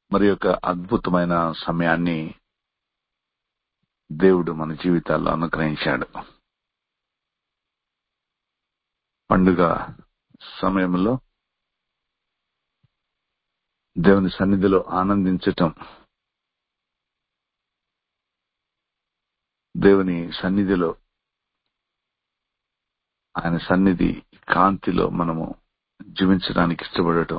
మరి యొక్క అద్భుతమైన సమయాన్ని దేవుడు మన జీవితాల్లో అనుగ్రహించాడు పండుగ సమయంలో దేవుని సన్నిధిలో ఆనందించటం దేవుని సన్నిధిలో ఆయన సన్నిధి కాంతిలో మనము జీవించడానికి ఇష్టపడటం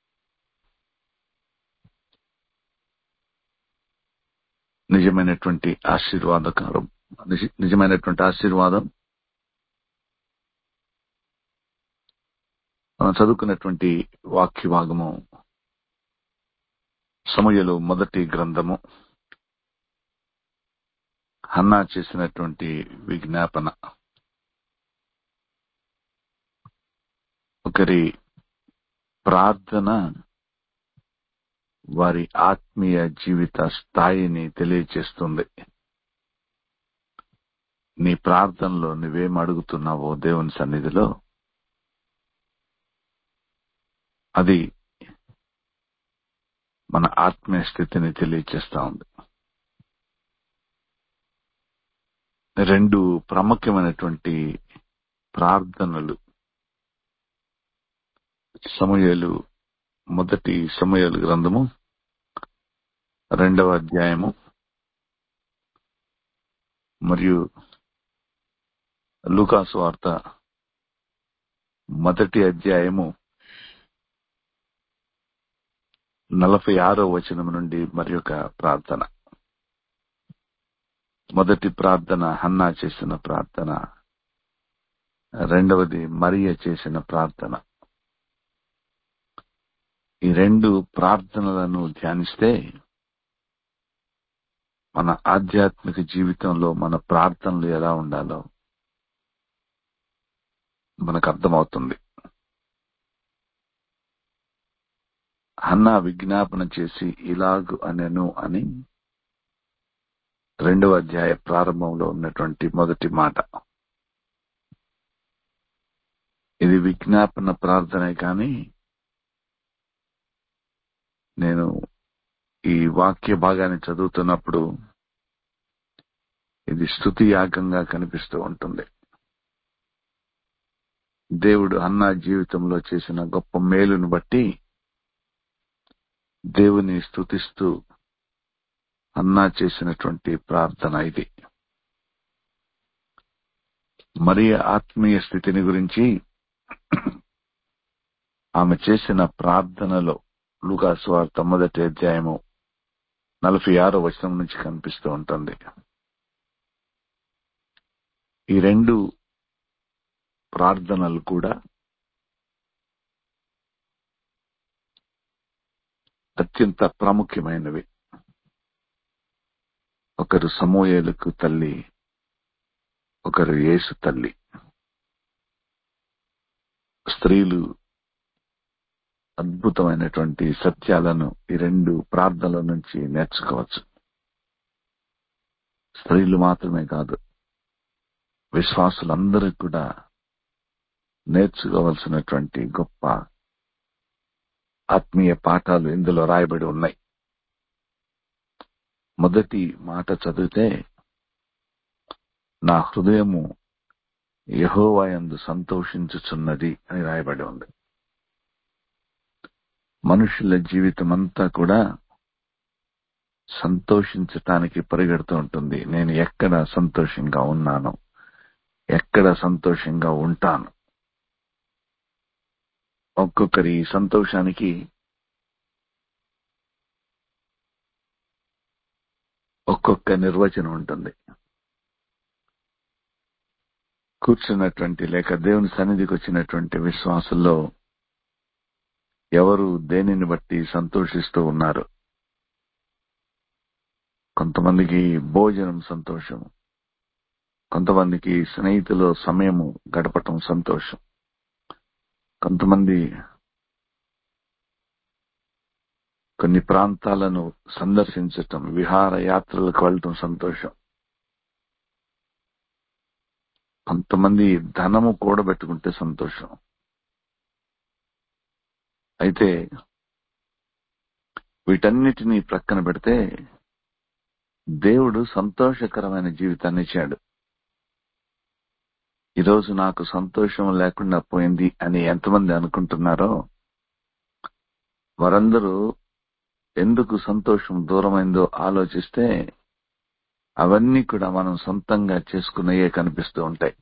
నిజమైనటువంటి ఆశీర్వాదకారం నిజ- నిజమైనటువంటి ఆశీర్వాదం మనం చదువుకున్నటువంటి వాక్య భాగము సమయలు మొదటి గ్రంథము హన్నా చేసినటువంటి విజ్ఞాపన ఒకరి ప్రార్థన వారి ఆత్మీయ జీవిత స్థాయిని తెలియచేస్తుంది నీ ప్రార్థనలో నువ్వేం అడుగుతున్నావో దేవుని సన్నిధిలో అది మన ఆత్మీయ స్థితిని తెలియచేస్తా ఉంది రెండు ప్రాముఖ్యమైనటువంటి ప్రార్థనలు సమయలు మొదటి సమయలు గ్రంథము రెండవ అధ్యాయము మరియు లూకాసు వార్త మొదటి అధ్యాయము నలభై ఆరో వచనం నుండి మరి యొక్క ప్రార్థన మొదటి ప్రార్థన హన్నా చేసిన ప్రార్థన రెండవది మరియ చేసిన ప్రార్థన ఈ రెండు ప్రార్థనలను ధ్యానిస్తే మన ఆధ్యాత్మిక జీవితంలో మన ప్రార్థనలు ఎలా ఉండాలో మనకు అర్థమవుతుంది హన్నా విజ్ఞాపన చేసి ఇలాగు అనెను అని రెండవ అధ్యాయ ప్రారంభంలో ఉన్నటువంటి మొదటి మాట ఇది విజ్ఞాపన ప్రార్థనే కానీ నేను ఈ వాక్య భాగాన్ని చదువుతున్నప్పుడు ఇది స్థుతి యాగంగా కనిపిస్తూ ఉంటుంది దేవుడు అన్న జీవితంలో చేసిన గొప్ప మేలును బట్టి దేవుని స్థుతిస్తూ అన్నా చేసినటువంటి ప్రార్థన ఇది మరి ఆత్మీయ స్థితిని గురించి ఆమె చేసిన ప్రార్థనలో లూకాసు వార్త మొదటి అధ్యాయము నలభై ఆరో వచనం నుంచి కనిపిస్తూ ఉంటుంది ఈ రెండు ప్రార్థనలు కూడా అత్యంత ప్రాముఖ్యమైనవి ఒకరు సమూయేలుకు తల్లి ఒకరు యేసు తల్లి స్త్రీలు అద్భుతమైనటువంటి సత్యాలను ఈ రెండు ప్రార్థనల నుంచి నేర్చుకోవచ్చు స్త్రీలు మాత్రమే కాదు విశ్వాసులందరికీ కూడా నేర్చుకోవలసినటువంటి గొప్ప ఆత్మీయ పాఠాలు ఇందులో రాయబడి ఉన్నాయి మొదటి మాట చదివితే నా హృదయము యహోవాయందు సంతోషించుచున్నది అని రాయబడి ఉంది మనుషుల జీవితం అంతా కూడా సంతోషించటానికి పరిగెడుతూ ఉంటుంది నేను ఎక్కడ సంతోషంగా ఉన్నాను ఎక్కడ సంతోషంగా ఉంటాను ఒక్కొక్కరి సంతోషానికి ఒక్కొక్క నిర్వచనం ఉంటుంది కూర్చున్నటువంటి లేక దేవుని సన్నిధికి వచ్చినటువంటి విశ్వాసుల్లో ఎవరు దేనిని బట్టి సంతోషిస్తూ ఉన్నారు కొంతమందికి భోజనం సంతోషం కొంతమందికి స్నేహితులు సమయము గడపటం సంతోషం కొంతమంది కొన్ని ప్రాంతాలను సందర్శించటం విహార యాత్రలకు వెళ్ళటం సంతోషం కొంతమంది ధనము కూడబెట్టుకుంటే సంతోషం అయితే వీటన్నిటినీ ప్రక్కన పెడితే దేవుడు సంతోషకరమైన జీవితాన్ని ఇచ్చాడు ఈరోజు నాకు సంతోషం లేకుండా పోయింది అని ఎంతమంది అనుకుంటున్నారో వారందరూ ఎందుకు సంతోషం దూరమైందో ఆలోచిస్తే అవన్నీ కూడా మనం సొంతంగా చేసుకున్నయే కనిపిస్తూ ఉంటాయి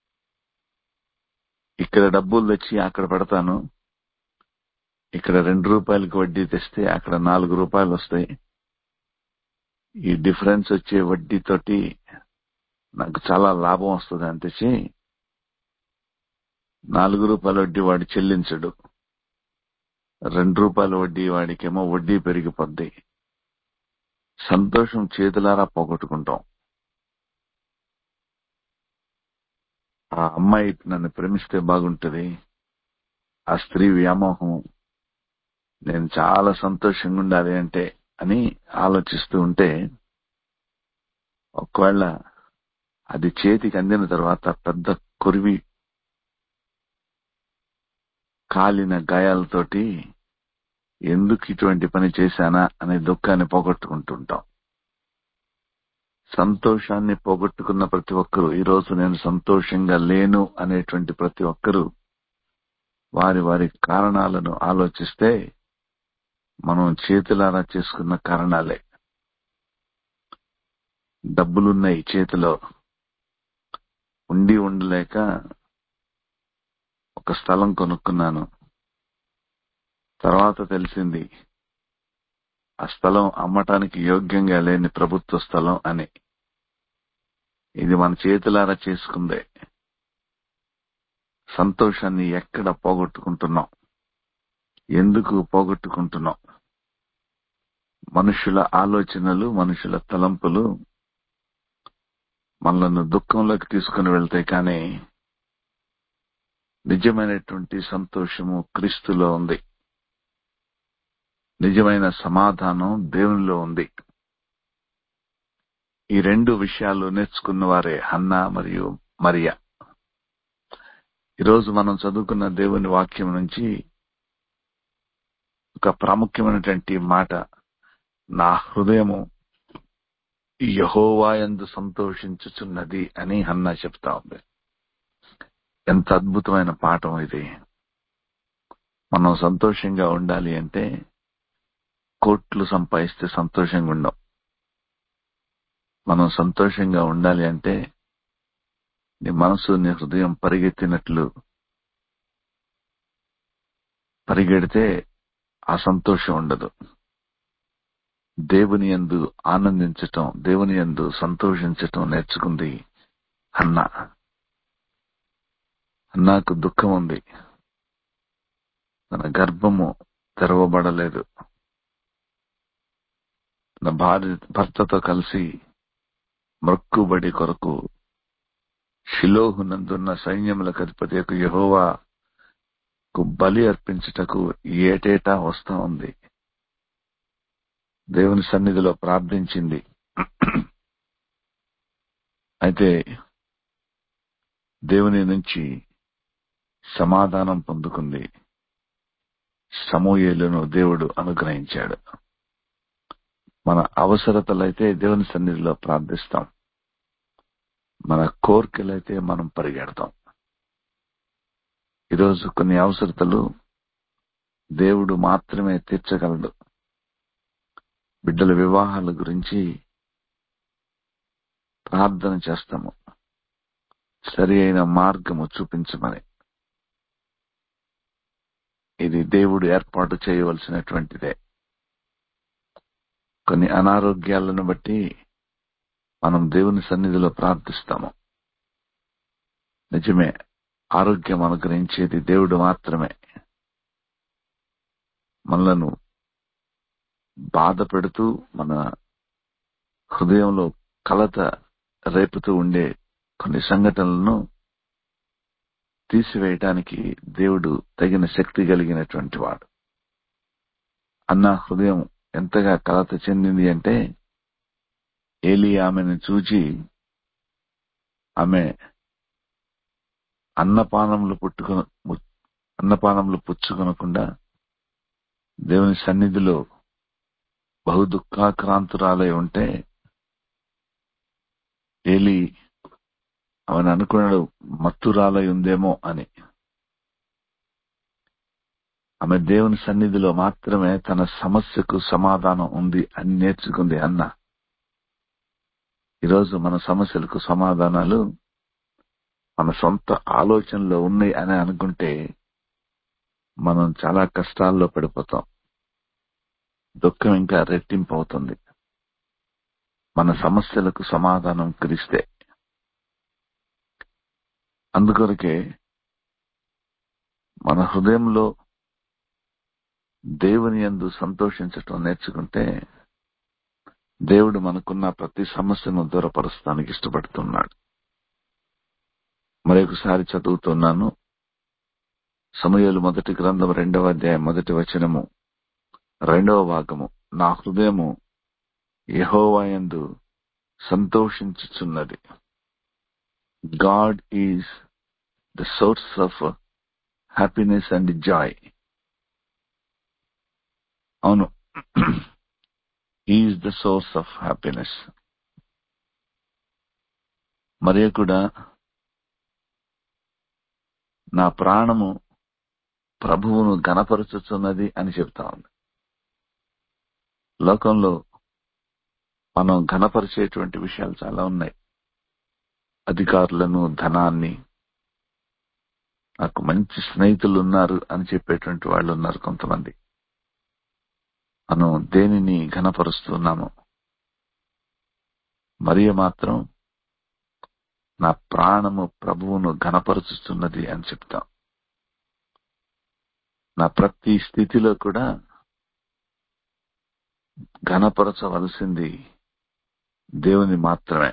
ఇక్కడ డబ్బులు తెచ్చి అక్కడ పెడతాను ఇక్కడ రెండు రూపాయలకి వడ్డీ తెస్తే అక్కడ నాలుగు రూపాయలు వస్తాయి ఈ డిఫరెన్స్ వచ్చే వడ్డీతోటి నాకు చాలా లాభం వస్తుంది అని తెచ్చి నాలుగు రూపాయల వడ్డీ వాడు చెల్లించడు రెండు రూపాయల వడ్డీ వాడికేమో వడ్డీ పెరిగిపోద్ది సంతోషం చేతులారా పోగొట్టుకుంటాం ఆ అమ్మాయి నన్ను ప్రేమిస్తే బాగుంటది ఆ స్త్రీ వ్యామోహం నేను చాలా సంతోషంగా ఉండాలి అంటే అని ఆలోచిస్తూ ఉంటే ఒకవేళ అది చేతికి అందిన తర్వాత పెద్ద కొరివి కాలిన గాయాలతోటి ఎందుకు ఇటువంటి పని చేశానా అనే దుఃఖాన్ని పోగొట్టుకుంటుంటాం సంతోషాన్ని పోగొట్టుకున్న ప్రతి ఒక్కరూ ఈ రోజు నేను సంతోషంగా లేను అనేటువంటి ప్రతి ఒక్కరూ వారి వారి కారణాలను ఆలోచిస్తే మనం చేతులారా చేసుకున్న కారణాలే డబ్బులున్నాయి చేతిలో ఉండి ఉండలేక ఒక స్థలం కొనుక్కున్నాను తర్వాత తెలిసింది ఆ స్థలం అమ్మటానికి యోగ్యంగా లేని ప్రభుత్వ స్థలం అని ఇది మన చేతులారా చేసుకుందే సంతోషాన్ని ఎక్కడ పోగొట్టుకుంటున్నాం ఎందుకు పోగొట్టుకుంటున్నాం మనుషుల ఆలోచనలు మనుషుల తలంపులు మనలను దుఃఖంలోకి తీసుకుని వెళ్తాయి కానీ నిజమైనటువంటి సంతోషము క్రీస్తులో ఉంది నిజమైన సమాధానం దేవునిలో ఉంది ఈ రెండు విషయాలు నేర్చుకున్న వారే హన్నా మరియు మరియా ఈరోజు మనం చదువుకున్న దేవుని వాక్యం నుంచి ఒక ప్రాముఖ్యమైనటువంటి మాట నా హృదయము యహోవాయందు సంతోషించుచున్నది అని హన్నా చెప్తా ఉంది ఎంత అద్భుతమైన పాఠం ఇది మనం సంతోషంగా ఉండాలి అంటే కోట్లు సంపాదిస్తే సంతోషంగా ఉండం మనం సంతోషంగా ఉండాలి అంటే నీ మనసు నీ హృదయం పరిగెత్తినట్లు పరిగెడితే ఆ సంతోషం ఉండదు దేవుని ఎందు ఆనందించటం దేవుని ఎందు సంతోషించటం నేర్చుకుంది అన్న అన్నాకు దుఃఖం ఉంది తన గర్భము తెరవబడలేదు తన భార్య భర్తతో కలిసి మృక్కుబడి కొరకు షిలోహునందున్న సైన్యములకు అధిపతి యొక్క యహోవాకు బలి అర్పించుటకు ఏటేటా వస్తా ఉంది దేవుని సన్నిధిలో ప్రార్థించింది అయితే దేవుని నుంచి సమాధానం పొందుకుంది సమూయేలును దేవుడు అనుగ్రహించాడు మన అవసరతలైతే దేవుని సన్నిధిలో ప్రార్థిస్తాం మన కోరికలైతే మనం పరిగెడతాం ఈరోజు కొన్ని అవసరతలు దేవుడు మాత్రమే తీర్చగలడు బిడ్డల వివాహాల గురించి ప్రార్థన చేస్తాము సరి అయిన మార్గము చూపించమని ఇది దేవుడు ఏర్పాటు చేయవలసినటువంటిదే కొన్ని అనారోగ్యాలను బట్టి మనం దేవుని సన్నిధిలో ప్రార్థిస్తాము నిజమే ఆరోగ్యం అనుగ్రహించేది దేవుడు మాత్రమే మనలను బాధ పెడుతూ మన హృదయంలో కలత రేపుతూ ఉండే కొన్ని సంఘటనలను తీసివేయటానికి దేవుడు తగిన శక్తి కలిగినటువంటి వాడు అన్న హృదయం ఎంతగా కలత చెందింది అంటే ఏలి ఆమెను చూచి ఆమె అన్నపానములు పుట్టుకు అన్నపానములు పుచ్చుకొనకుండా దేవుని సన్నిధిలో బహు దుఃఖాక్రాంతురాలై ఉంటే ఏలి అవని అనుకున్నాడు మత్తురాలై ఉందేమో అని ఆమె దేవుని సన్నిధిలో మాత్రమే తన సమస్యకు సమాధానం ఉంది అని నేర్చుకుంది అన్న ఈరోజు మన సమస్యలకు సమాధానాలు మన సొంత ఆలోచనలో ఉన్నాయి అని అనుకుంటే మనం చాలా కష్టాల్లో పడిపోతాం దుఃఖం ఇంకా రెట్టింపు అవుతుంది మన సమస్యలకు సమాధానం క్రిస్తే అందుకొరకే మన హృదయంలో దేవుని యందు సంతోషించటం నేర్చుకుంటే దేవుడు మనకున్న ప్రతి సమస్యను దూరపరుస్తానికి ఇష్టపడుతున్నాడు మరొకసారి చదువుతున్నాను సమయాలు మొదటి గ్రంథం రెండవ అధ్యాయం మొదటి వచనము రెండవ భాగము నా హృదయము యహోవాయందు సంతోషించుచున్నది God is the source of happiness and joy అవును is the source of happiness మరియ కూడా నా ప్రాణము ప్రభువును గణపరుచుచున్నది అని చెప్తా ఉంది లోకంలో మనం ఘనపరిచేటువంటి విషయాలు చాలా ఉన్నాయి అధికారులను ధనాన్ని నాకు మంచి స్నేహితులు ఉన్నారు అని చెప్పేటువంటి వాళ్ళు ఉన్నారు కొంతమంది మనం దేనిని ఘనపరుస్తున్నాము మరియ మాత్రం నా ప్రాణము ప్రభువును ఘనపరుచుతున్నది అని చెప్తాం నా ప్రతి స్థితిలో కూడా ఘనపరచవలసింది దేవుని మాత్రమే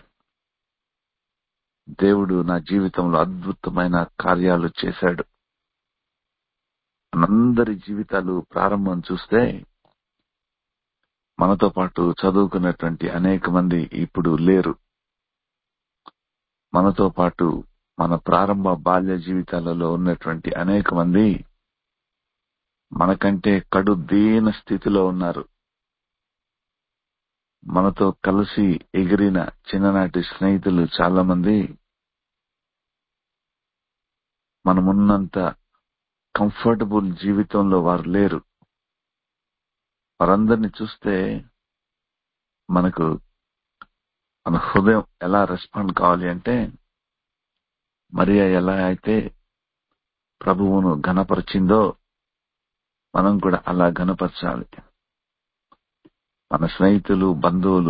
దేవుడు నా జీవితంలో అద్భుతమైన కార్యాలు చేశాడు మనందరి జీవితాలు ప్రారంభం చూస్తే మనతో పాటు చదువుకున్నటువంటి అనేక మంది ఇప్పుడు లేరు మనతో పాటు మన ప్రారంభ బాల్య జీవితాలలో ఉన్నటువంటి అనేక మంది మనకంటే కడు దీన స్థితిలో ఉన్నారు మనతో కలిసి ఎగిరిన చిన్ననాటి స్నేహితులు చాలా మంది మనమున్నంత కంఫర్టబుల్ జీవితంలో వారు లేరు వారందరిని చూస్తే మనకు మన హృదయం ఎలా రెస్పాండ్ కావాలి అంటే మరియా ఎలా అయితే ప్రభువును ఘనపరిచిందో మనం కూడా అలా ఘనపరచాలి మన స్నేహితులు బంధువులు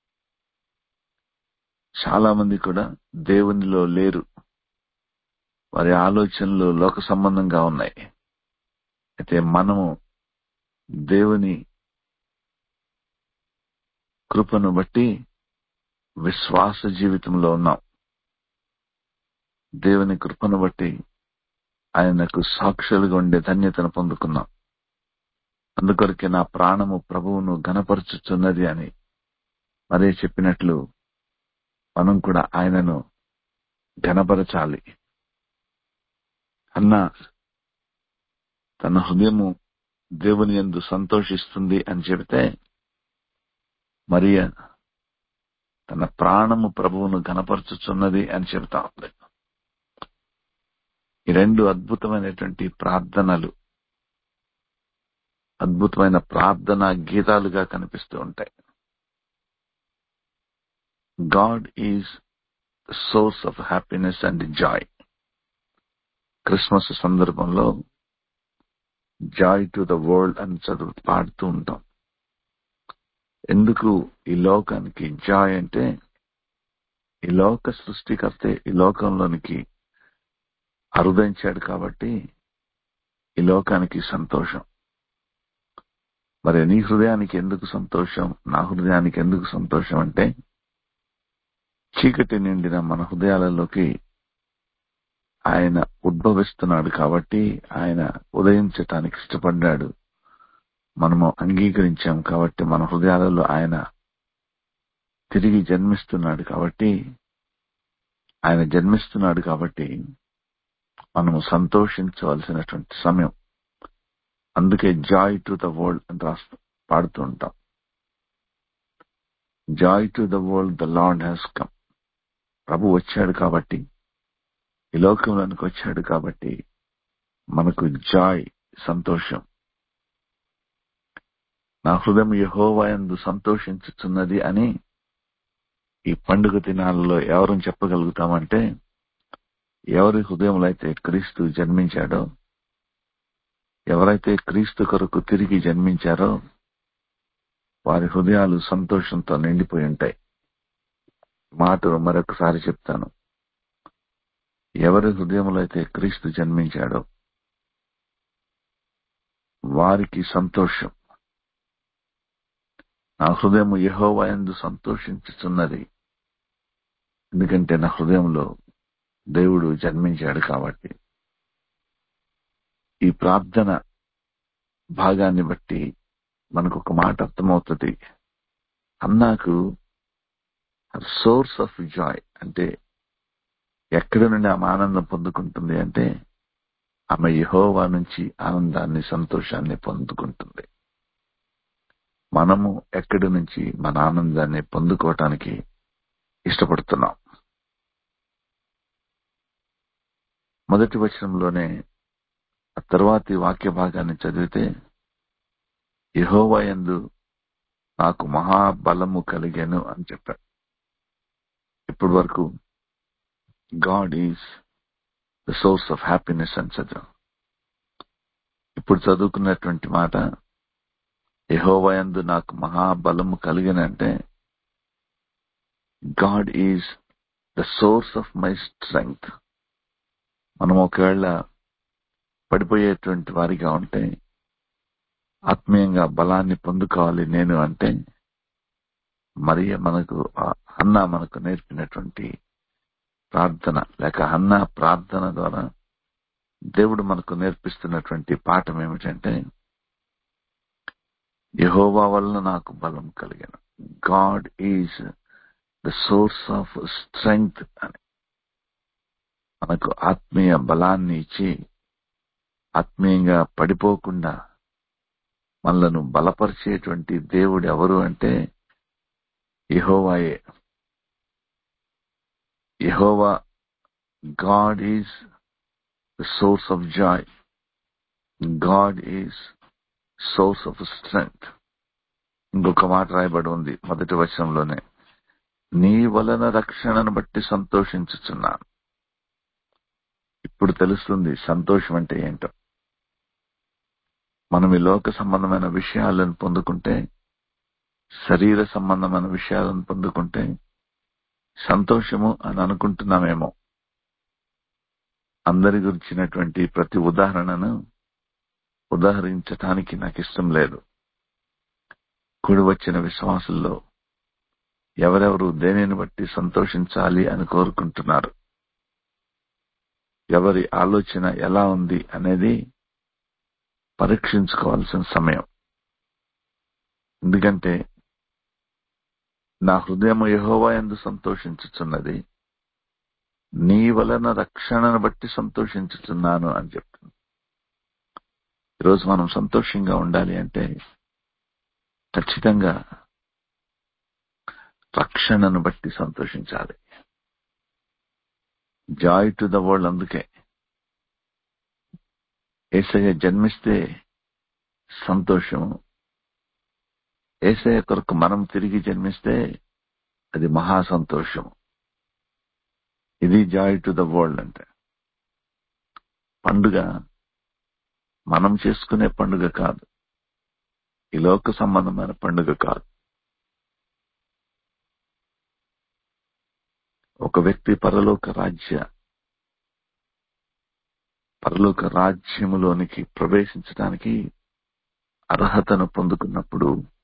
చాలా మంది కూడా దేవునిలో లేరు వారి ఆలోచనలు లోక సంబంధంగా ఉన్నాయి అయితే మనము దేవుని కృపను బట్టి విశ్వాస జీవితంలో ఉన్నాం దేవుని కృపను బట్టి ఆయనకు సాక్షులుగా ఉండే ధన్యతను పొందుకున్నాం అందుకొరకే నా ప్రాణము ప్రభువును గనపరుచుచున్నది అని మరే చెప్పినట్లు మనం కూడా ఆయనను ఘనపరచాలి అన్న తన హృదయము దేవుని ఎందు సంతోషిస్తుంది అని చెబితే మరియ తన ప్రాణము ప్రభువును ఘనపరచుచున్నది అని చెబుతా ఉంది ఈ రెండు అద్భుతమైనటువంటి ప్రార్థనలు అద్భుతమైన ప్రార్థన గీతాలుగా కనిపిస్తూ ఉంటాయి God is source of happiness and joy Christmas సందర్భంలో జాయ్ టు ద వరల్డ్ అని చదువు పాడుతూ ఉంటాం ఎందుకు ఈ లోకానికి జాయ్ అంటే ఈ లోక సృష్టికర్తే ఈ లోకంలోనికి అరుదించాడు కాబట్టి ఈ లోకానికి సంతోషం మరి నీ హృదయానికి ఎందుకు సంతోషం నా హృదయానికి ఎందుకు సంతోషం అంటే చీకటి నిండిన మన హృదయాలలోకి ఆయన ఉద్భవిస్తున్నాడు కాబట్టి ఆయన ఉదయించటానికి ఇష్టపడ్డాడు మనము అంగీకరించాం కాబట్టి మన హృదయాలలో ఆయన తిరిగి జన్మిస్తున్నాడు కాబట్టి ఆయన జన్మిస్తున్నాడు కాబట్టి మనము సంతోషించవలసినటువంటి సమయం అందుకే జాయ్ టు ద వరల్డ్ అని రాస్తూ పాడుతూ ఉంటాం joy to the world the Lord has come ప్రభు వచ్చాడు కాబట్టి ఈ లోకంలోనికి వచ్చాడు కాబట్టి మనకు జాయ్ సంతోషం నా హృదయం యహోవాయందు సంతోషించుతున్నది అని ఈ పండుగ దినాలలో ఎవరు చెప్పగలుగుతామంటే ఎవరి హృదయంలో అయితే క్రీస్తు జన్మించాడో ఎవరైతే క్రీస్తు కొరకు తిరిగి జన్మించారో వారి హృదయాలు సంతోషంతో నిండిపోయి ఉంటాయి మాట మరొకసారి చెప్తాను ఎవరి హృదయంలో అయితే క్రీస్తు జన్మించాడో వారికి సంతోషం నా హృదయం యహోవాయందు సంతోషించుతున్నది ఎందుకంటే నా హృదయంలో దేవుడు జన్మించాడు కాబట్టి ఈ ప్రార్థన భాగాన్ని బట్టి మనకు ఒక మాట అర్థమవుతుంది అన్నాకు సోర్స్ ఆఫ్ జాయ్ అంటే ఎక్కడి నుండి ఆమె ఆనందం పొందుకుంటుంది అంటే ఆమె యహోవా నుంచి ఆనందాన్ని సంతోషాన్ని పొందుకుంటుంది మనము ఎక్కడి నుంచి మన ఆనందాన్ని పొందుకోవటానికి ఇష్టపడుతున్నాం మొదటి వచనంలోనే ఆ తర్వాతి వాక్య భాగాన్ని చదివితే యహోవయందు నాకు మహాబలము కలిగాను అని చెప్పాడు ఇప్పటి వరకు God is the source of happiness అని చదివాం ఇప్పుడు చదువుకున్నటువంటి మాట యహోవయందు నాకు మహాబలము కలిగినంటే God is the source of my strength మనం ఒకవేళ పడిపోయేటువంటి వారిగా ఉంటే ఆత్మీయంగా బలాన్ని పొందుకోవాలి నేను అంటే మరి మనకు అన్న మనకు నేర్పినటువంటి ప్రార్థన లేక అన్న ప్రార్థన ద్వారా దేవుడు మనకు నేర్పిస్తున్నటువంటి పాఠం ఏమిటంటే యహోవా వల్ల నాకు బలం కలిగాను God is the source of strength అని మనకు ఆత్మీయ బలాన్ని ఇచ్చి ఆత్మీయంగా పడిపోకుండా మనలను బలపరిచేటువంటి దేవుడు ఎవరు అంటే యహోవాయే యహోవా God is the source of joy God is source of strength ఇంకొక మాట రాయబడి ఉంది మొదటి వచనంలోనే నీ వలన రక్షణను బట్టి సంతోషించుచున్నాను ఇప్పుడు తెలుస్తుంది సంతోషం అంటే ఏంటో మనం ఈ లోక సంబంధమైన విషయాలను పొందుకుంటే శరీర సంబంధమైన విషయాలను పొందుకుంటే సంతోషము అని అనుకుంటున్నామేమో అందరి గురించినటువంటి ప్రతి ఉదాహరణను ఉదాహరించటానికి నాకు ఇష్టం లేదు కూడి వచ్చిన విశ్వాసుల్లో ఎవరెవరు దేనిని బట్టి సంతోషించాలి అని కోరుకుంటున్నారు ఎవరి ఆలోచన ఎలా ఉంది అనేది పరీక్షించుకోవాల్సిన సమయం ఎందుకంటే నా హృదయం యహోవా ఎందు సంతోషించుచున్నది నీ వలన రక్షణను బట్టి సంతోషించుచున్నాను అని చెప్తుంది ఈరోజు మనం సంతోషంగా ఉండాలి అంటే ఖచ్చితంగా రక్షణను బట్టి సంతోషించాలి జాయ్ టు ద వరల్డ్ అందుకే ఏసయ్య జన్మిస్తే సంతోషము ఏసయ్య కొరకు మనం తిరిగి జన్మిస్తే అది మహా సంతోషము ఇది జాయ్ టు ద వరల్డ్ అంటే పండుగ మనం చేసుకునే పండుగ కాదు ఈ లోక సంబంధమైన పండుగ కాదు ఒక వ్యక్తి పరలోక రాజ్య పరలోక రాజ్యములోనికి ప్రవేశించడానికి అర్హతను పొందుకున్నప్పుడు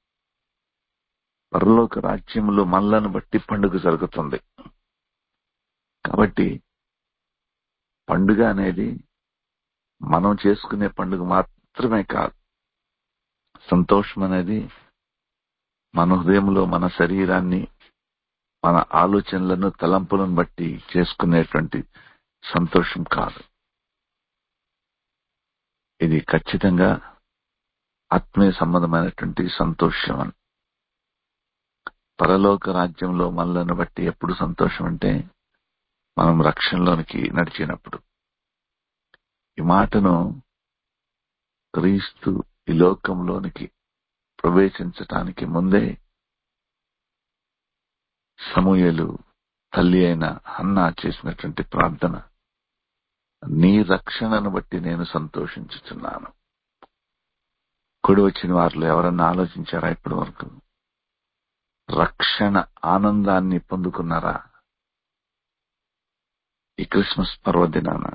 పరలోక రాజ్యములో మల్లను బట్టి పండుగ జరుగుతుంది కాబట్టి పండుగ అనేది మనం చేసుకునే పండుగ మాత్రమే కాదు సంతోషం అనేది మన హృదయంలో మన శరీరాన్ని మన ఆలోచనలను తలంపులను బట్టి చేసుకునేటువంటి సంతోషం కాదు ఇది ఖచ్చితంగా ఆత్మీయ సంబంధమైనటువంటి సంతోషం అని పరలోక రాజ్యంలో మనలను బట్టి ఎప్పుడు సంతోషం అంటే మనం రక్షణలోనికి నడిచినప్పుడు ఈ మాటను క్రీస్తు ఈ లోకంలోనికి ప్రవేశించటానికి ముందే సమూయలు తల్లి అయిన హన్నా చేసినటువంటి ప్రార్థన నీ రక్షణను బట్టి నేను సంతోషించుచున్నాను కుడి వచ్చిన వారిలో ఎవరన్నా ఆలోచించారా ఇప్పటి వరకు రక్షణ ఆనందాన్ని పొందుకున్నారా ఈ క్రిస్మస్ పర్వదినాన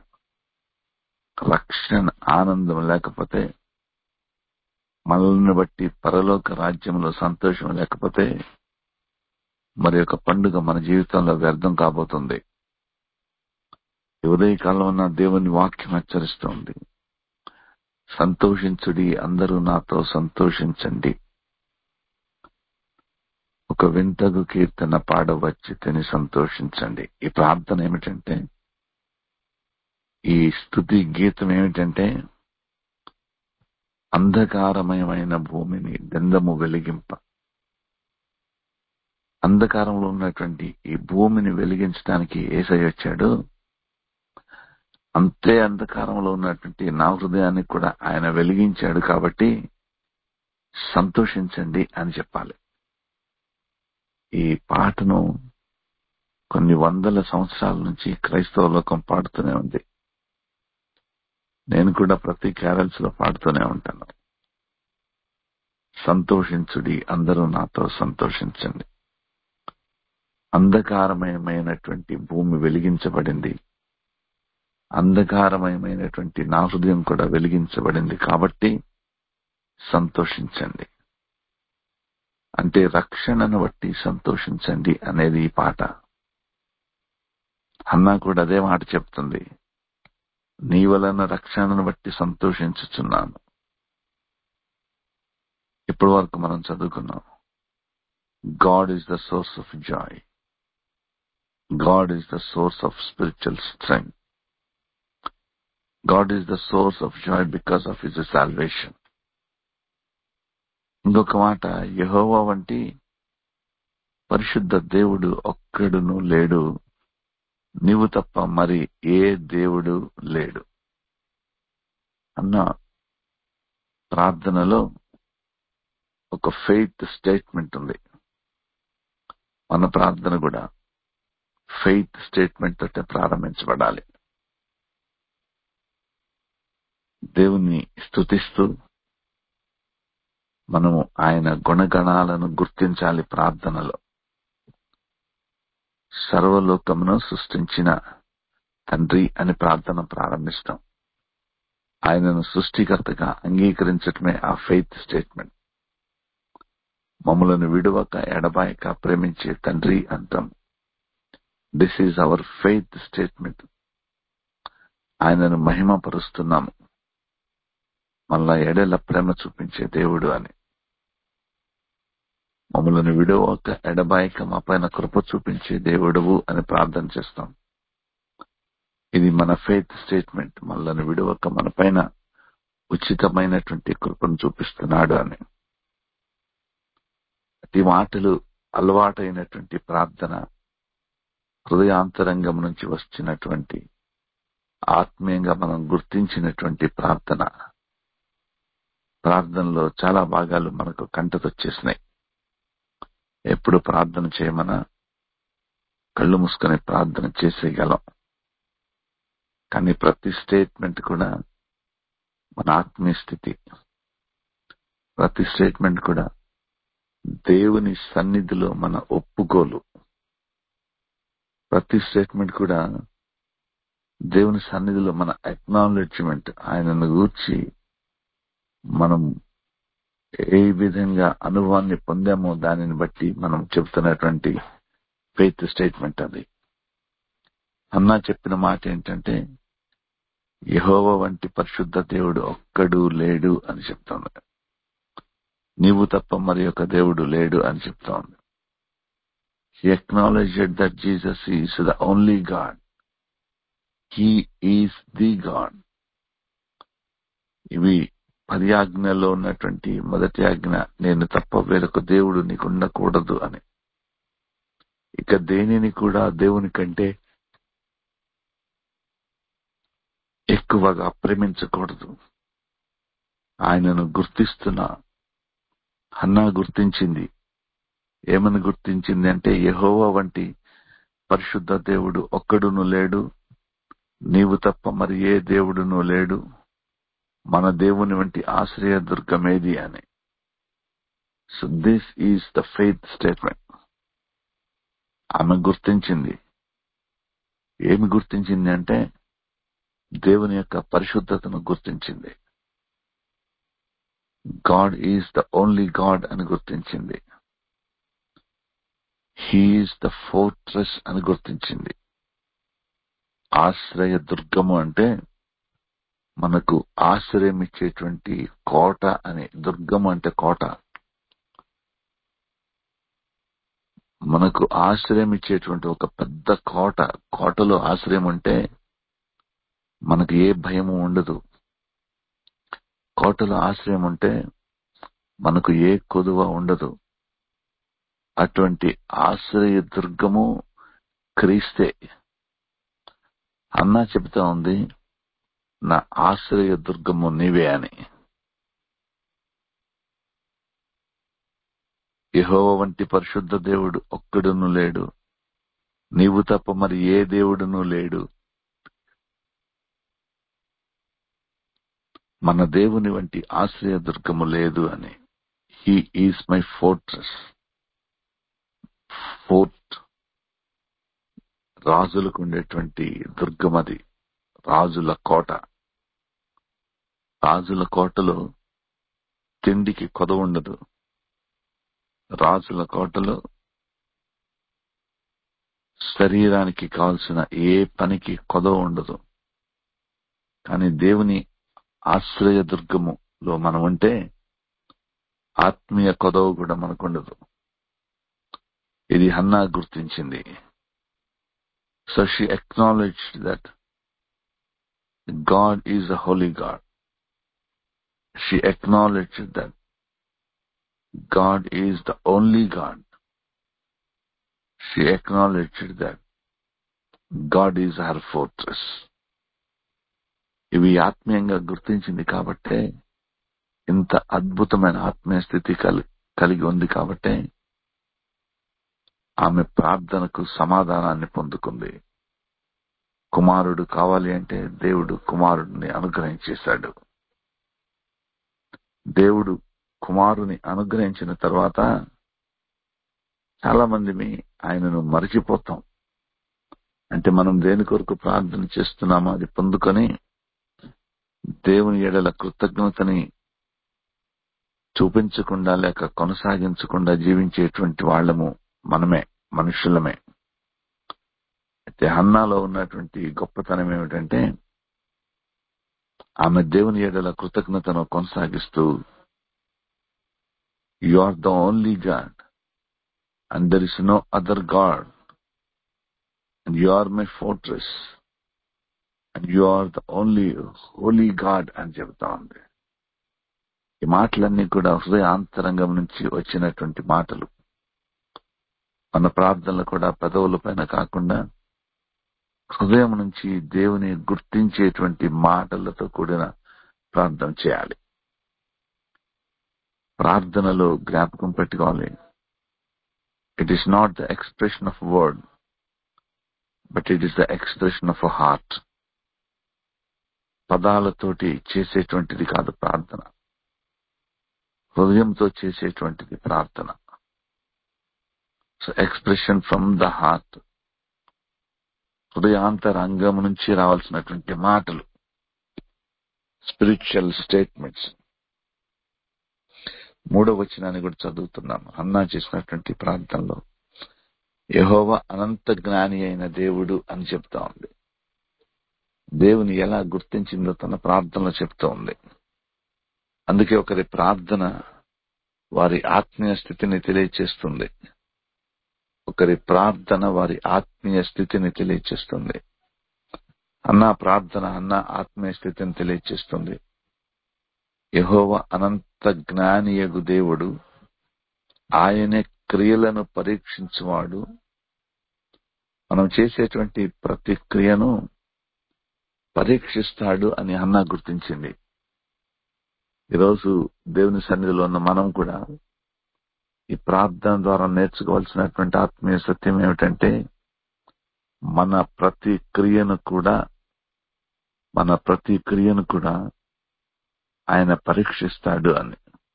రక్షణ ఆనందం లేకపోతే మనల్ని బట్టి పరలోక రాజ్యంలో సంతోషం లేకపోతే మరి యొక్క పండుగ మన జీవితంలో వ్యర్థం కాబోతుంది ఈ ఉదయకాలం ఉన్న దేవుని వాక్యం హెచ్చరిస్తోంది సంతోషించుడి అందరూ నాతో సంతోషించండి ఒక వింతగు కీర్తన పాడవచ్చి తిని సంతోషించండి ఈ ప్రార్థన ఏమిటంటే ఈ స్థుతి గీతం ఏమిటంటే అంధకారమయమైన భూమిని దందము వెలిగింప అంధకారంలో ఉన్నటువంటి ఈ భూమిని వెలిగించడానికి ఏసై వచ్చాడు అంతే అంధకారంలో ఉన్నటువంటి నా హృదయాన్ని కూడా ఆయన వెలిగించాడు కాబట్టి సంతోషించండి అని చెప్పాలి ఈ పాటను కొన్ని వందల సంవత్సరాల నుంచి క్రైస్తవ లోకం పాడుతూనే ఉంది నేను కూడా ప్రతి క్యారల్స్ లో పాడుతూనే ఉంటాను సంతోషించుడి అందరూ నాతో సంతోషించండి అంధకారమయమైనటువంటి భూమి వెలిగించబడింది అంధకారమయమైనటువంటి నా హృదయం కూడా వెలిగించబడింది కాబట్టి సంతోషించండి అంటే రక్షణను బట్టి సంతోషించండి అనేది ఈ పాట అన్నా కూడా అదే మాట చెప్తుంది నీ వలన రక్షణను బట్టి సంతోషించుచున్నాను ఇప్పటి వరకు మనం చదువుకున్నాం God is the source of joy God is the source of spiritual strength God is the source of joy because of his salvation ఇంకొక మాట యహోవా వంటి పరిశుద్ధ దేవుడు ఒక్కడును లేడు నీవు తప్ప మరి ఏ దేవుడు లేడు అన్న ప్రార్థనలో ఒక ఫెయిత్ స్టేట్మెంట్ ఉంది మన ప్రార్థన కూడా ఫెయిత్ స్టేట్మెంట్ తోటే ప్రారంభించబడాలి దేవుని స్థుతిస్తూ మనము ఆయన గుణగణాలను గుర్తించాలి ప్రార్థనలో సర్వలోకమును సృష్టించిన తండ్రి అని ప్రార్థన ప్రారంభిస్తాం ఆయనను సృష్టికర్తగా అంగీకరించటమే ఆ ఫెయిత్ స్టేట్మెంట్ మమ్మలను విడువక ఎడబాయక ప్రేమించే తండ్రి అంటాం this is our faith statement ఆయనను మహిమపరుస్తున్నాము మళ్ళా ఎడల ప్రేమ చూపించే దేవుడు అని మమ్మల్ని విడవక ఎడబాయక మా పైన కృప చూపించే దేవుడువు అని ప్రార్థన చేస్తాం ఇది మన ఫెయిత్ స్టేట్మెంట్ మళ్ళని విడవక మన పైన ఉచితమైనటువంటి కృపను చూపిస్తున్నాడు అని ఈ మాటలు అలవాటైనటువంటి ప్రార్థన హృదయాంతరంగం నుంచి వచ్చినటువంటి ఆత్మీయంగా మనం గుర్తించినటువంటి ప్రార్థన ప్రార్థనలో చాలా భాగాలు మనకు కంటతొచ్చేసినాయి ఎప్పుడు ప్రార్థన చేయమన్నా కళ్ళు మూసుకొని ప్రార్థన చేసేయగలం కానీ ప్రతి స్టేట్మెంట్ కూడా మన ఆత్మీయ స్థితి ప్రతి స్టేట్మెంట్ కూడా దేవుని సన్నిధిలో మన ఒప్పుకోలు ప్రతి స్టేట్మెంట్ కూడా దేవుని సన్నిధిలో మన అక్నాలెడ్జ్మెంట్ ఆయనను గూర్చి మనం ఏ విధంగా అనుభవాన్ని పొందామో దానిని బట్టి మనం చెబుతున్నటువంటి ఫెయిత్ స్టేట్మెంట్ అది అన్నా చెప్పిన మాట ఏంటంటే యహోవ వంటి పరిశుద్ధ దేవుడు ఒక్కడు లేడు అని చెప్తోంది నీవు తప్ప మరి ఒక దేవుడు లేడు అని చెప్తోంది he acknowledged that Jesus is the only God he is the God ఇవి పది ఆజ్ఞలో ఉన్నటువంటి మొదటి ఆజ్ఞ నేను తప్ప వేరొక దేవుడు నీకు ఉండకూడదు అని ఇక దేనిని కూడా దేవుని కంటే ఎక్కువగా ప్రేమించకూడదు ఆయనను గుర్తిస్తున్న హన్నా గుర్తించింది ఏమని గుర్తించింది అంటే యహోవా వంటి పరిశుద్ధ దేవుడు ఒక్కడును లేడు నీవు తప్ప మరి ఏ దేవుడును లేడు మన దేవుని వంటి ఆశ్రయ దుర్గమేది అని so this is the faith statement ఆమె గుర్తించింది ఏమి గుర్తించింది అంటే దేవుని యొక్క పరిశుద్ధతను గుర్తించింది God is the only God అని గుర్తించింది హీఈస్ ద ఫోర్ట్రెస్ అని గుర్తించింది ఆశ్రయ దుర్గము అంటే మనకు ఆశ్రయం ఇచ్చేటువంటి కోట అని దుర్గం అంటే కోట మనకు ఆశ్రయం ఇచ్చేటువంటి ఒక పెద్ద కోట కోటలో ఆశ్రయం ఉంటే మనకు ఏ భయము ఉండదు కోటలో ఆశ్రయం ఉంటే మనకు ఏ కొదువ ఉండదు అటువంటి ఆశ్రయ దుర్గము క్రీస్తే అన్నా చెబుతా ఉంది నా ఆశ్రయ దుర్గము నీవే అని యహోవ వంటి పరిశుద్ధ దేవుడు ఒక్కడును లేడు నీవు తప్ప మరి ఏ దేవుడును లేడు మన దేవుని వంటి ఆశ్రయ దుర్గము లేదు అని he is my fortress fort రాజులకు ఉండేటువంటి దుర్గమది రాజుల కోట రాజుల కోటలో తిండికి కొద ఉండదు రాజుల కోటలో శరీరానికి కావలసిన ఏ పనికి కొదవ ఉండదు కానీ దేవుని ఆశ్రయ దుర్గములో మనం ఉంటే ఆత్మీయ కొదవ కూడా మనకుండదు ఇది హన్నా గుర్తించింది so she acknowledge that God is a holy God she acknowledge that God is the only God. She acknowledged that God is her fortress. ఇవి ఆత్మీయంగా గుర్తించింది కాబట్టే ఇంత అద్భుతమైన ఆత్మీయ స్థితి కలి కలిగి ఉంది కాబట్టే ఆమె ప్రార్థనకు సమాధానాన్ని పొందుకుంది కుమారుడు కావాలి అంటే దేవుడు కుమారుడిని అనుగ్రహించేశాడు దేవుడు కుమారుని అనుగ్రహించిన తర్వాత చాలా మంది ఆయనను మరిచిపోతాం అంటే మనం దేని కొరకు ప్రార్థన చేస్తున్నామో అది పొందుకొని దేవుని ఎడల కృతజ్ఞతని చూపించకుండా లేక కొనసాగించకుండా జీవించేటువంటి వాళ్ళము మనమే మనుషులమే అయితే హన్నాలో ఉన్నటువంటి గొప్పతనం ఏమిటంటే ఆమె దేవుని ఎడల కృతజ్ఞతను కొనసాగిస్తూ You are the only God, and there is no other God, and you are my fortress, and you are the only holy God అని చెబుతా ఉంది ఈ మాటలన్నీ కూడా హృదయాంతరంగం నుంచి వచ్చినటువంటి మాటలు మన ప్రార్థనలు కూడా పెదవుల పైన కాకుండా హృదయం నుంచి దేవుని గుర్తించేటువంటి మాటలతో కూడిన ప్రార్థన చేయాలి ప్రార్థనలో జ్ఞాపకం పెట్టుకోవాలి it is not the expression of word but it is the expression of a heart పదాలతోటి చేసేటువంటిది కాదు ప్రార్థన హృదయంతో చేసేటువంటిది ప్రార్థన so expression from the heart హృదయాంతరంగం నుంచి రావాల్సినటువంటి మాటలు స్పిరిచువల్ స్టేట్మెంట్స్ మూడో వచనాన్ని కూడా చదువుతున్నాం అన్నా చేసినటువంటి ప్రాంతంలో యహోవ అనంత జ్ఞాని అయిన దేవుడు అని చెప్తా ఉంది దేవుని ఎలా గుర్తించిందో తన ప్రార్థనలో చెప్తా ఉంది అందుకే ఒకరి ప్రార్థన వారి ఆత్మీయ స్థితిని తెలియచేస్తుంది ఒకరి ప్రార్థన వారి ఆత్మీయ స్థితిని తెలియచేస్తుంది అన్న ప్రార్థన అన్న ఆత్మీయ స్థితిని తెలియచేస్తుంది యహోవ అనంత జ్ఞానియగు దేవుడు ఆయనే క్రియలను పరీక్షించువాడు మనం చేసేటువంటి ప్రతి క్రియను పరీక్షిస్తాడు అని అన్నా గుర్తించింది ఈరోజు దేవుని సన్నిధిలో ఉన్న మనం కూడా ఈ ప్రార్థన ద్వారా నేర్చుకోవాల్సినటువంటి ఆత్మీయ సత్యం ఏమిటంటే మన ప్రతి క్రియను కూడా మన ప్రతి క్రియను కూడా ఆయన పరీక్షిస్తాడు అని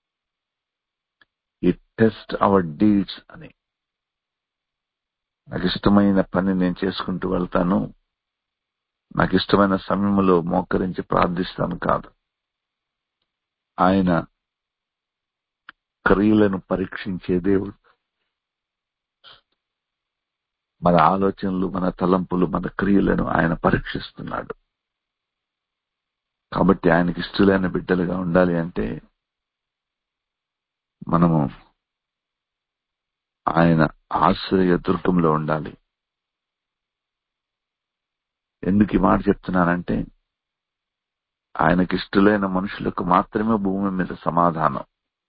ఈ టెస్ట్ అవర్ డీడ్స్ అని నాకు ఇష్టమైన పని నేను చేసుకుంటూ వెళ్తాను నాకు ఇష్టమైన సమయంలో మోకరించి ప్రార్థిస్తాను కాదు ఆయన క్రియలను పరీక్షించే దేవుడు మన ఆలోచనలు మన తలంపులు మన క్రియలను ఆయన పరీక్షిస్తున్నాడు కాబట్టి ఆయనకి ఇష్టలైన బిడ్డలుగా ఉండాలి అంటే మనము ఆయన ఆశ్రయ దుర్గంలో ఉండాలి ఎందుకు ఈ మాట చెప్తున్నానంటే ఆయనకి ఇష్టలైన మనుషులకు మాత్రమే భూమి మీద సమాధానం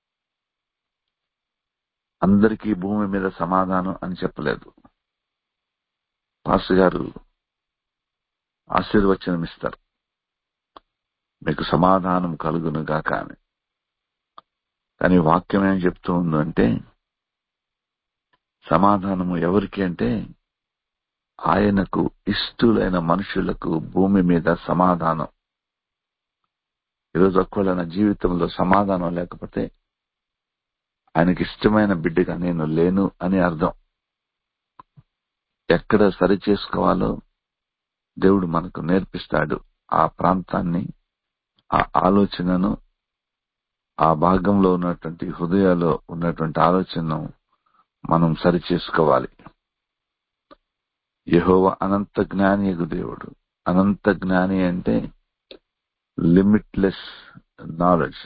అందరికీ భూమి మీద సమాధానం అని చెప్పలేదు పాస్టర్ గారు ఆశీర్వచనం ఇస్తారు మీకు సమాధానం కలుగును గాక అని కానీ వాక్యం ఏం చెప్తూ ఉందంటే సమాధానము ఎవరికి అంటే ఆయనకు ఇష్టలైన మనుషులకు భూమి మీద సమాధానం ఈరోజు ఒకవేళ నా జీవితంలో సమాధానం లేకపోతే ఆయనకి ఇష్టమైన బిడ్డగా నేను లేను అని అర్థం ఎక్కడ సరి చేసుకోవాలో దేవుడు మనకు నేర్పిస్తాడు ఆ ప్రాంతాన్ని ఆ ఆలోచనను ఆ భాగంలో ఉన్నటువంటి హృదయాల్లో ఉన్నటువంటి ఆలోచనను మనం సరి చేసుకోవాలి యహోవ అనంత జ్ఞాని దేవుడు అనంత జ్ఞాని అంటే లిమిట్లెస్ నాలెడ్జ్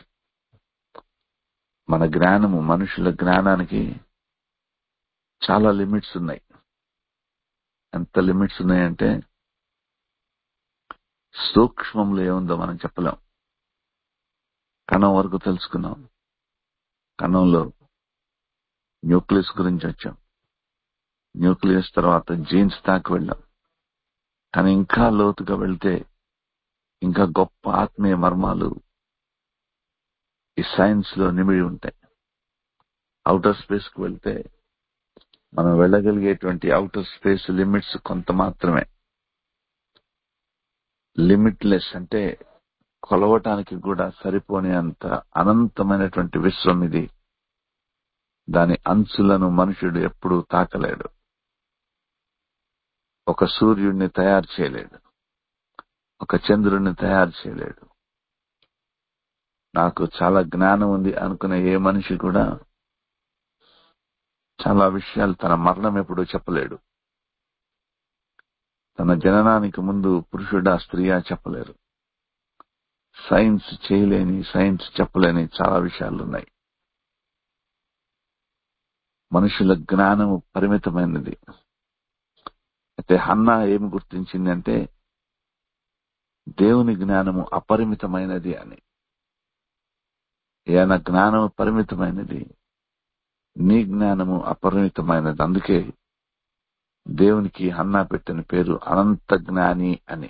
మన జ్ఞానము మనుషుల జ్ఞానానికి చాలా లిమిట్స్ ఉన్నాయి ఎంత లిమిట్స్ ఉన్నాయంటే సూక్ష్మంలో ఏముందో మనం చెప్పలేం కణం వరకు తెలుసుకున్నాం కణంలో న్యూక్లియస్ గురించి వచ్చాం న్యూక్లియస్ తర్వాత జీన్స్ దాకా వెళ్ళాం కానీ ఇంకా లోతుగా వెళ్తే ఇంకా గొప్ప ఆత్మీయ మర్మాలు ఈ సైన్స్ లో నిమిడి ఉంటాయి అవుటర్ స్పేస్ కు వెళ్తే మనం వెళ్ళగలిగేటువంటి అవుటర్ స్పేస్ లిమిట్స్ కొంత మాత్రమే లిమిట్లెస్ అంటే కొలవటానికి కూడా సరిపోని అంత అనంతమైనటువంటి విశ్వం ఇది దాని అంచులను మనుషుడు ఎప్పుడూ తాకలేడు ఒక సూర్యుడిని తయారు చేయలేడు ఒక చంద్రుడిని తయారు చేయలేడు నాకు చాలా జ్ఞానం ఉంది అనుకునే ఏ మనిషి కూడా చాలా విషయాలు తన మరణం ఎప్పుడూ చెప్పలేడు తన జననానికి ముందు పురుషుడా స్త్రీయా చెప్పలేరు సైన్స్ చేయలేని సైన్స్ చెప్పలేని చాలా విషయాలు ఉన్నాయి మనుషుల జ్ఞానము పరిమితమైనది అయితే హన్నా ఏమి గుర్తించిందంటే దేవుని జ్ఞానము అపరిమితమైనది అని ఈయన జ్ఞానము పరిమితమైనది నీ జ్ఞానము అపరిమితమైనది అందుకే దేవునికి హన్నా పెట్టిన పేరు అనంత జ్ఞాని అని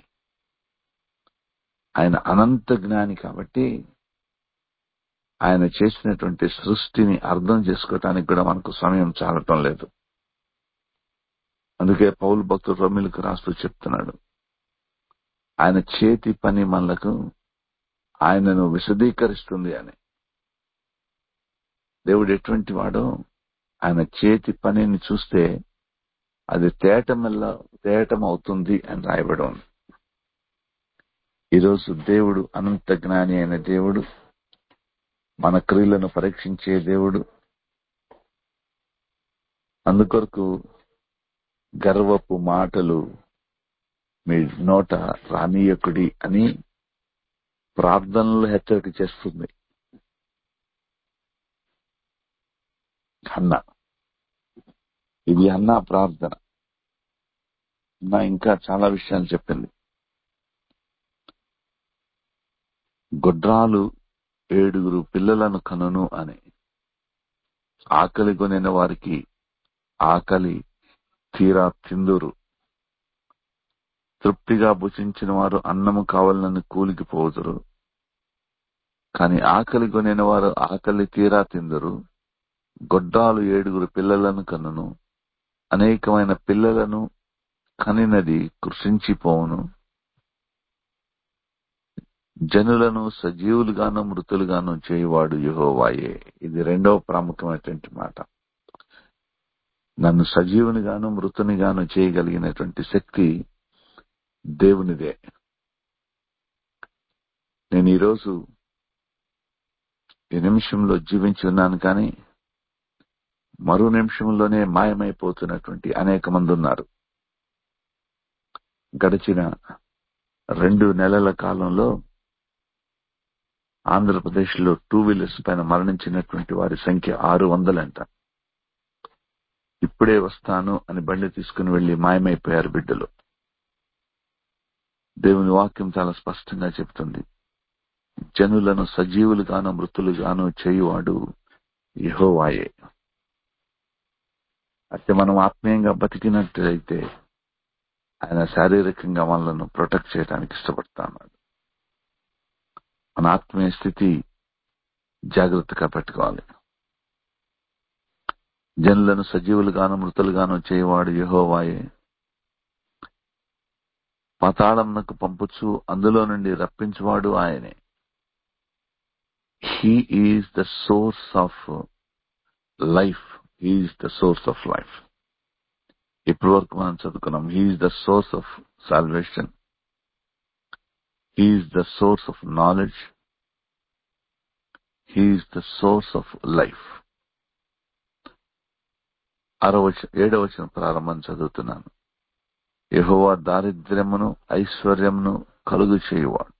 ఆయన అనంత జ్ఞాని కాబట్టి ఆయన చేసినటువంటి సృష్టిని అర్థం చేసుకోవటానికి కూడా మనకు సమయం చాలటం లేదు అందుకే పౌలు భక్తుడు రొమ్మిలకు రాస్తూ చెప్తున్నాడు ఆయన చేతి పని మనలకు ఆయనను విశదీకరిస్తుంది అని దేవుడు ఎటువంటి వాడో ఆయన చేతి పనిని చూస్తే అది తేటమల్ల తేటం అవుతుంది అని రాయబడి ఉంది ఈరోజు దేవుడు అనంత జ్ఞాని అయిన దేవుడు మన క్రియలను పరీక్షించే దేవుడు అందుకొరకు గర్వపు మాటలు మీ నోట రానీయకుడి అని ప్రార్థనలు హెచ్చరిక చేస్తుంది అన్న ఇది అన్న ప్రార్థన అన్న ఇంకా చాలా విషయాలు చెప్పింది గుడ్రాలు ఏడుగురు పిల్లలను కనును అని ఆకలి కొనిన వారికి ఆకలి తీరా తిందురు తృప్తిగా భుజించిన వారు అన్నము కావాలని కూలికి పోదురు కాని ఆకలి కొనిన వారు ఆకలి తీరా తిందరు గొడ్డాలు ఏడుగురు పిల్లలను కనును అనేకమైన పిల్లలను కనినది కృషించిపోవును జనులను సజీవులుగాను మృతులుగాను చేయువాడు యెహోవాయే ఇది రెండవ ప్రాముఖ్యమైనటువంటి మాట నన్ను సజీవునిగాను మృతునిగాను చేయగలిగినటువంటి శక్తి దేవునిదే నేను ఈరోజు ఈ నిమిషంలో జీవించి ఉన్నాను కానీ మరో నిమిషంలోనే మాయమైపోతున్నటువంటి అనేక మంది ఉన్నారు గడిచిన రెండు నెలల కాలంలో ఆంధ్రప్రదేశ్ లో టూ వీలర్స్ పైన మరణించినటువంటి వారి సంఖ్య ఆరు వందలంట ఇప్పుడే వస్తాను అని బండి తీసుకుని వెళ్లి మాయమైపోయారు బిడ్డలు దేవుని వాక్యం చాలా స్పష్టంగా చెప్తుంది జనులను సజీవులుగాను మృతులుగాను చేయువాడు యహోవాయే అయితే మనం ఆత్మీయంగా బతికినట్లయితే ఆయన శారీరకంగా మనలను ప్రొటెక్ట్ చేయడానికి ఇష్టపడతాడు మన ఆత్మీయ స్థితి జాగ్రత్తగా పెట్టుకోవాలి జనులను సజీవులుగాను మృతులుగాను చేయవాడు యహోవాయే పతాళంనకు పంపుచు అందులో నుండి రప్పించువాడు ఆయనే he is the source of life he is the source of life ఇప్పటి వరకు మనం చదువుకున్నాం he is the source of salvation he is the source of knowledge he is the source of life ఆరవచ ఏడవచన ప్రారంభం చదువుతున్నాను యహోవా దారిద్ర్యమును ఐశ్వర్యమును కలుగు చేయువాడు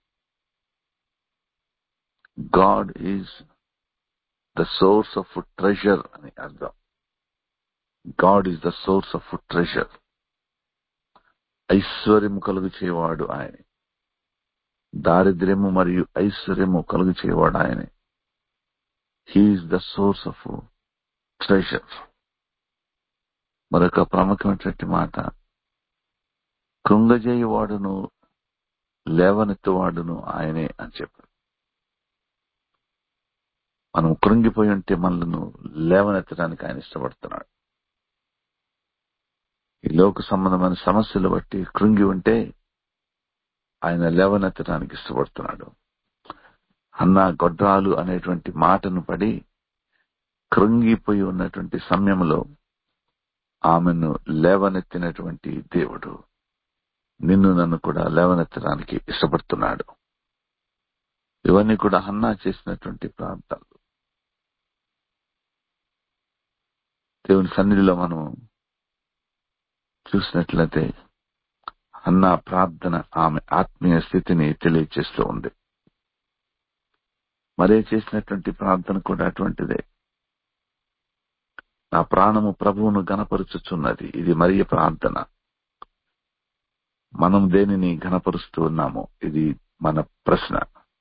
God is the source of treasure అని అర్థం God is the source of treasure ఐశ్వర్యము కలుగు చేయవాడు ఆయన దారిద్ర్యము మరియు ఐశ్వర్యము కలుగు చేయవాడు ఆయనే he is the source of treasure మరొక ప్రాముఖ్యమైనటువంటి మాట కృంగజేయువాడును లేవనెత్తువాడును ఆయనే అని చెప్పాడు మనం కృంగిపోయి ఉంటే మనలను లేవనెత్తడానికి ఆయన ఇష్టపడుతున్నాడు ఈ లోక సంబంధమైన సమస్యలు బట్టి కృంగి ఉంటే ఆయన లేవనెత్తడానికి ఇష్టపడుతున్నాడు అన్న గొడ్రాలు అనేటువంటి మాటను పడి కృంగిపోయి ఉన్నటువంటి సమయంలో ఆమెను లేవనెత్తినటువంటి దేవుడు నిన్ను నన్ను కూడా లేవనెత్తడానికి ఇష్టపడుతున్నాడు ఇవన్నీ కూడా హన్నా చేసినటువంటి ప్రాంతాలు దేవుని సన్నిధిలో మనం చూసినట్లయితే అన్న ప్రార్థన ఆమె ఆత్మీయ స్థితిని తెలియజేస్తూ ఉంది మరే చేసినటువంటి ప్రార్థన కూడా అటువంటిదే నా ప్రాణము ప్రభువును గనపరుచుచున్నది ఇది మరియ ప్రార్థన మనం దేనిని ఘనపరుస్తూ ఉన్నాము ఇది మన ప్రశ్న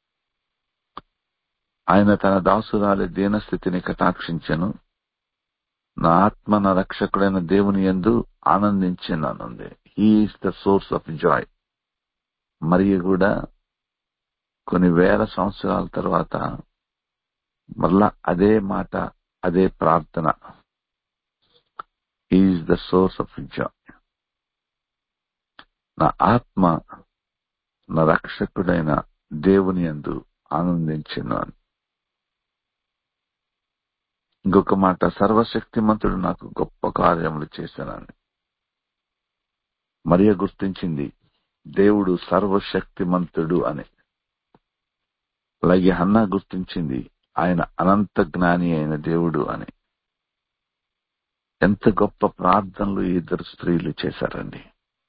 ఆయన తన దాసురాలి దీనస్థితిని కటాక్షించను నా ఆత్మ నా రక్షకుడైన దేవుని ఎందు ఆనందించినానుంది he is the source of joy మరియు కూడా కొన్ని వేల సంవత్సరాల తర్వాత మళ్ళా అదే మాట అదే ప్రార్థన is the source of joy నా ఆత్మ నా రక్షకుడైన దేవుని ఎందు ఆనందించినాను ఇంకొక మాట సర్వశక్తిమంతుడు నాకు గొప్ప కార్యములు చేశానని మరియ గుర్తించింది దేవుడు సర్వశక్తిమంతుడు అని అలాగే హన్నా గుర్తించింది ఆయన అనంత జ్ఞాని అయిన దేవుడు అని ఎంత గొప్ప ప్రార్థనలు ఈ ఇద్దరు స్త్రీలు చేశారండి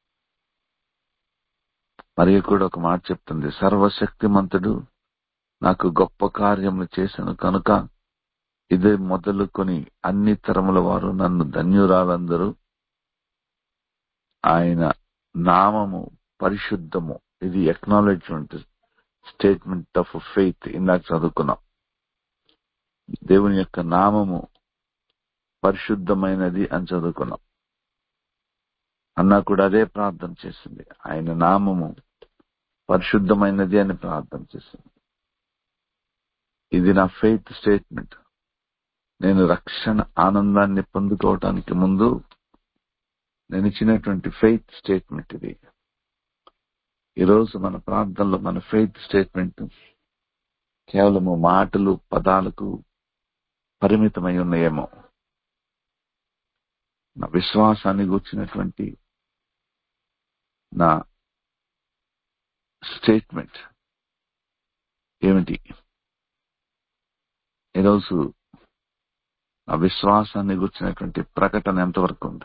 మరియు కూడా ఒక మాట చెప్తుంది సర్వశక్తిమంతుడు నాకు గొప్ప కార్యములు చేశాను కనుక ఇదే మొదలుకొని అన్ని తరముల వారు నన్ను ధన్యురాలందరూ ఆయన నామము పరిశుద్ధము ఇది ఎక్నాలెడ్జ్మెంట్ స్టేట్మెంట్ ఆఫ్ ఫెయిత్ ఇందాక చదువుకున్నాం దేవుని యొక్క నామము పరిశుద్ధమైనది అని చదువుకున్నాం అన్నా కూడా అదే ప్రార్థన చేసింది ఆయన నామము పరిశుద్ధమైనది అని ప్రార్థన చేసింది ఇది నా ఫెయిత్ స్టేట్మెంట్ నేను రక్షణ ఆనందాన్ని పొందుకోవటానికి ముందు నేను ఇచ్చినటువంటి ఫెయిత్ స్టేట్మెంట్ ఇది ఈరోజు మన ప్రార్థనలో మన ఫెయిత్ స్టేట్మెంట్ కేవలము మాటలు పదాలకు పరిమితమై ఉన్నాయేమో నా విశ్వాసాన్ని కూర్చున్నటువంటి నా స్టేట్మెంట్ ఏమిటి ఈరోజు నా విశ్వాసాన్ని కూర్చున్నటువంటి ప్రకటన ఎంతవరకు ఉంది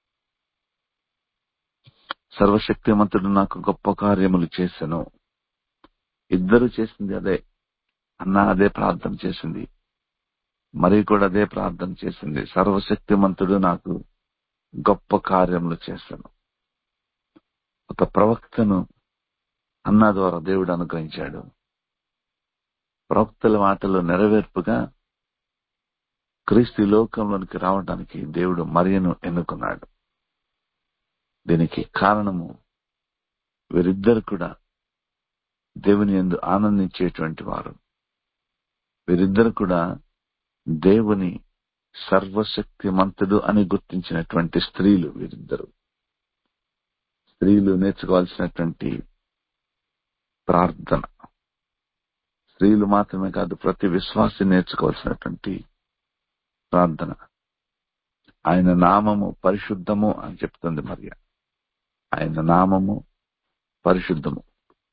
సర్వశక్తిమంతుడు నాకు గొప్ప కార్యములు చేశాను ఇద్దరు చేసింది అదే అన్న అదే ప్రార్థన చేసింది మరి కూడా అదే ప్రార్థన చేసింది సర్వశక్తిమంతుడు నాకు గొప్ప కార్యములు చేశాను ఒక ప్రవక్తను అన్న ద్వారా దేవుడు అనుగ్రహించాడు ప్రవక్తల మాటలు నెరవేర్పుగా క్రీస్తు లోకంలోనికి రావడానికి దేవుడు మరియను ఎన్నుకున్నాడు దీనికి కారణము వీరిద్దరు కూడా దేవుని ఎందు ఆనందించేటువంటి వారు వీరిద్దరు కూడా దేవుని సర్వశక్తిమంతుడు అని గుర్తించినటువంటి స్త్రీలు వీరిద్దరు స్త్రీలు నేర్చుకోవాల్సినటువంటి ప్రార్థన స్త్రీలు మాత్రమే కాదు ప్రతి విశ్వాసి నేర్చుకోవాల్సినటువంటి ప్రార్థన ఆయన నామము పరిశుద్ధము అని చెప్తుంది మరియ ఆయన నామము పరిశుద్ధము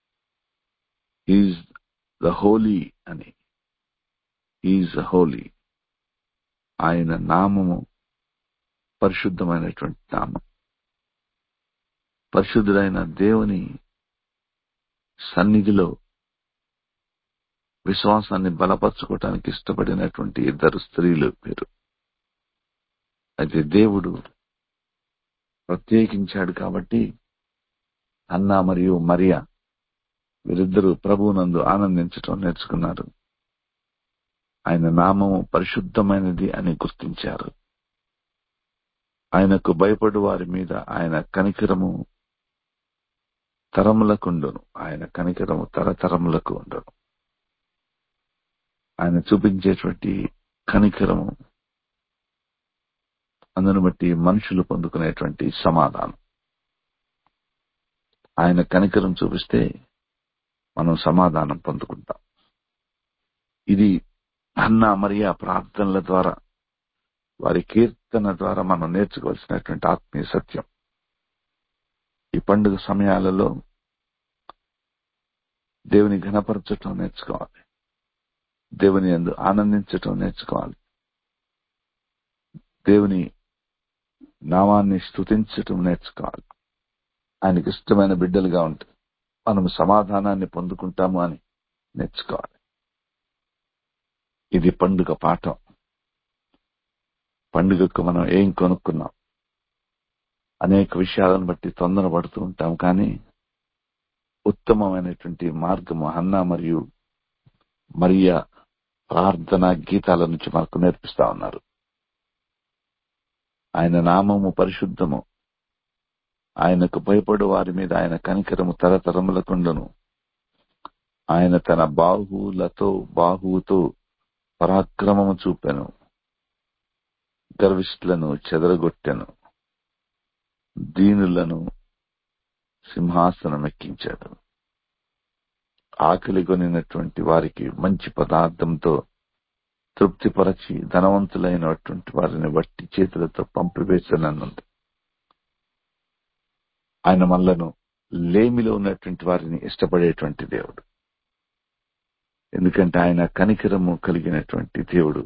ఈజ్ ద హోలీ అని ఈజ్ హోలీ ఆయన నామము పరిశుద్ధమైనటువంటి నామం పరిశుద్ధుడైన దేవుని సన్నిధిలో విశ్వాసాన్ని బలపరచుకోవటానికి ఇష్టపడినటువంటి ఇద్దరు స్త్రీలు మీరు అయితే దేవుడు ప్రత్యేకించాడు కాబట్టి అన్న మరియు మరియా వీరిద్దరూ ప్రభువునందు ఆనందించటం నేర్చుకున్నారు ఆయన నామము పరిశుద్ధమైనది అని గుర్తించారు ఆయనకు భయపడు వారి మీద ఆయన కనికరము తరములకుండును ఆయన కనికరము తరతరములకు ఉండను ఆయన చూపించేటువంటి కనికరము అందును బట్టి మనుషులు పొందుకునేటువంటి సమాధానం ఆయన కనికరం చూపిస్తే మనం సమాధానం పొందుకుంటాం ఇది అన్న మరియా ప్రార్థనల ద్వారా వారి కీర్తన ద్వారా మనం నేర్చుకోవాల్సినటువంటి ఆత్మీయ సత్యం ఈ పండుగ సమయాలలో దేవుని ఘనపరచటం నేర్చుకోవాలి దేవుని ఎందు ఆనందించటం నేర్చుకోవాలి దేవుని నామాన్ని స్థుతించటం నేర్చుకోవాలి ఆయనకి ఇష్టమైన బిడ్డలుగా ఉంటే మనం సమాధానాన్ని పొందుకుంటాము అని నేర్చుకోవాలి ఇది పండుగ పాఠం పండుగకు మనం ఏం కొనుక్కున్నాం అనేక విషయాలను బట్టి తొందరపడుతూ ఉంటాం కానీ ఉత్తమమైనటువంటి మార్గము హన్నా మరియు మరియా ప్రార్థన గీతాల నుంచి మనకు నేర్పిస్తా ఉన్నారు ఆయన నామము పరిశుద్ధము ఆయనకు భయపడు వారి మీద ఆయన కనికరము తరతరములకుండును ఆయన తన బాహువులతో బాహువుతో పరాక్రమము చూపెను గర్విష్ఠులను చెదరగొట్టెను దీనులను సింహాసనం ఎక్కించాడు ఆకలి కొనినటువంటి వారికి మంచి పదార్థంతో తృప్తిపరచి ధనవంతులైనటువంటి వారిని వట్టి చేతులతో పంపివేసనన్నుంది ఆయన మళ్ళను లేమిలో ఉన్నటువంటి వారిని ఇష్టపడేటువంటి దేవుడు ఎందుకంటే ఆయన కనికరము కలిగినటువంటి దేవుడు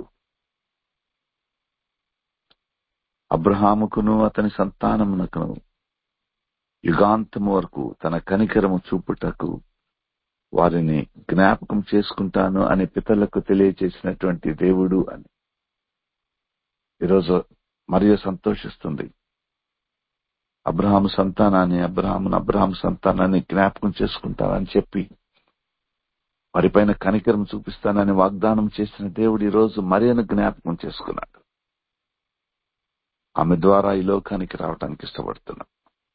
అబ్రహాముకును అతని సంతానమునకును యుగాంతము వరకు తన కనికరము చూపుటకు వారిని జ్ఞాపకం చేసుకుంటాను అని పితలకు తెలియచేసినటువంటి దేవుడు అని ఈరోజు మరియు సంతోషిస్తుంది అబ్రహాము సంతానాన్ని అబ్రహామును అబ్రహాం సంతానాన్ని జ్ఞాపకం చేసుకుంటానని చెప్పి వారిపైన కనికరం చూపిస్తానని వాగ్దానం చేసిన దేవుడు ఈ రోజు మరియను జ్ఞాపకం చేసుకున్నాడు ఆమె ద్వారా ఈ లోకానికి రావడానికి ఇష్టపడుతున్నాం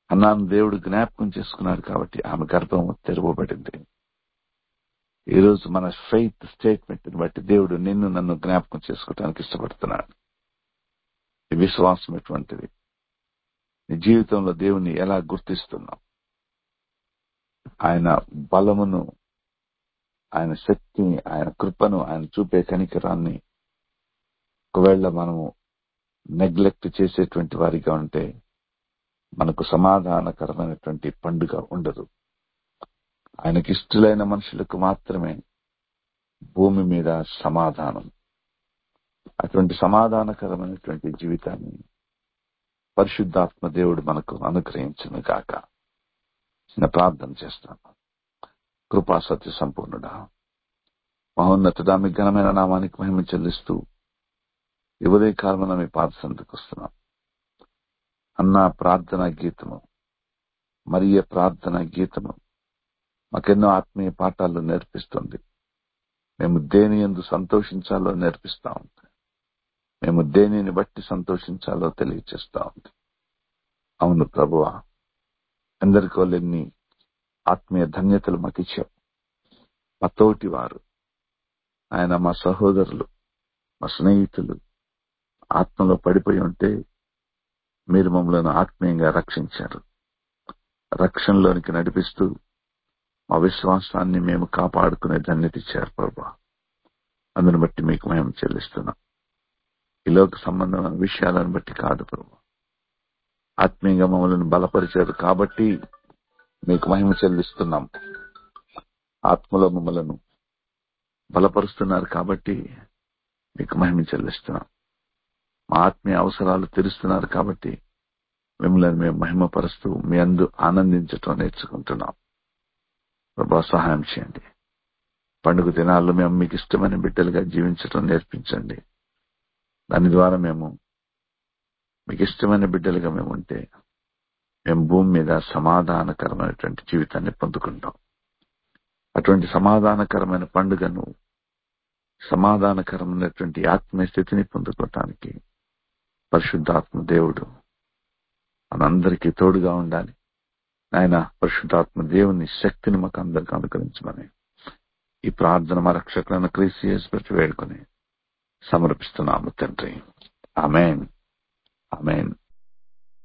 అన్నాను దేవుడు జ్ఞాపకం చేసుకున్నాడు కాబట్టి ఆమె గర్భం తెరవబడింది ఈ రోజు మన ఫెయిత్ స్టేట్మెంట్ ని బట్టి దేవుడు నిన్ను నన్ను జ్ఞాపకం చేసుకోవడానికి ఇష్టపడుతున్నాడు ఈ విశ్వాసం ఎటువంటిది నీ జీవితంలో దేవుని ఎలా గుర్తిస్తున్నావు ఆయన బలమును ఆయన శక్తిని ఆయన కృపను ఆయన చూపే కనికరాన్ని ఒకవేళ మనము నెగ్లెక్ట్ చేసేటువంటి వారిగా ఉంటే మనకు సమాధానకరమైనటువంటి పండుగ ఉండదు ఆయనకి ఇష్టలైన మనుషులకు మాత్రమే భూమి మీద సమాధానం అటువంటి సమాధానకరమైనటువంటి జీవితాన్ని పరిశుద్ధాత్మ దేవుడు మనకు అనుగ్రహించును గాక చిన్న ప్రార్థన చేస్తాను కృపా సత్య సంపూర్ణుడా మహోన్నతుడా మీ ఘనమైన నామానికి మహిమ చెల్లిస్తూ ఉదయ కాలమున మీ పాద సందుకు వస్తున్నాం అన్న ప్రార్థన గీతము మరియ ప్రార్థన గీతము మాకెన్నో ఆత్మీయ పాఠాలు నేర్పిస్తుంది మేము దేని ఎందు సంతోషించాలో నేర్పిస్తా ఉంది మేము దేనిని బట్టి సంతోషించాలో తెలియచేస్తా ఉంది అవును ప్రభువా అందరికి వాళ్ళెన్ని ఆత్మీయ ధన్యతలు మాకు ఇచ్చావు మా తోటి వారు ఆయన మా సహోదరులు మా స్నేహితులు ఆత్మలో పడిపోయి ఉంటే మీరు మమ్మల్ని ఆత్మీయంగా రక్షించారు రక్షణలోనికి నడిపిస్తూ మా విశ్వాసాన్ని మేము కాపాడుకునే ధన్యత ఇచ్చారు ప్రభా అందుని బట్టి మీకు మేము చెల్లిస్తున్నాం ఈ లోక సంబంధమైన విషయాలను బట్టి కాదు ప్రభు ఆత్మీయంగా మమ్మల్ని బలపరిచారు కాబట్టి మీకు మహిమ చెల్లిస్తున్నాం ఆత్మలో మమ్మలను బలపరుస్తున్నారు కాబట్టి మీకు మహిమ చెల్లిస్తున్నాం మా ఆత్మీయ అవసరాలు తీరుస్తున్నారు కాబట్టి మిమ్మల్ని మేము మహిమపరుస్తూ మీ అందు ఆనందించటం నేర్చుకుంటున్నాం ప్రభా సహాయం చేయండి పండుగ దినాల్లో మేము మీకు ఇష్టమైన బిడ్డలుగా జీవించటం నేర్పించండి దాని ద్వారా మేము మీకు ఇష్టమైన బిడ్డలుగా మేము ఉంటే మేము భూమి మీద సమాధానకరమైనటువంటి జీవితాన్ని పొందుకుంటాం అటువంటి సమాధానకరమైన పండుగను సమాధానకరమైనటువంటి ఆత్మీయ స్థితిని పొందుకోవటానికి పరిశుద్ధాత్మ దేవుడు మనందరికీ తోడుగా ఉండాలి ఆయన పరిశుద్ధాత్మ దేవుని శక్తిని మాకు అందరికి అనుకరించమని ఈ ప్రార్థన మా రక్షకులను క్రీస్తు పెట్టి వేడుకొని సమర్పిస్తున్నాము తండ్రి ఆమెన్ ఆమెన్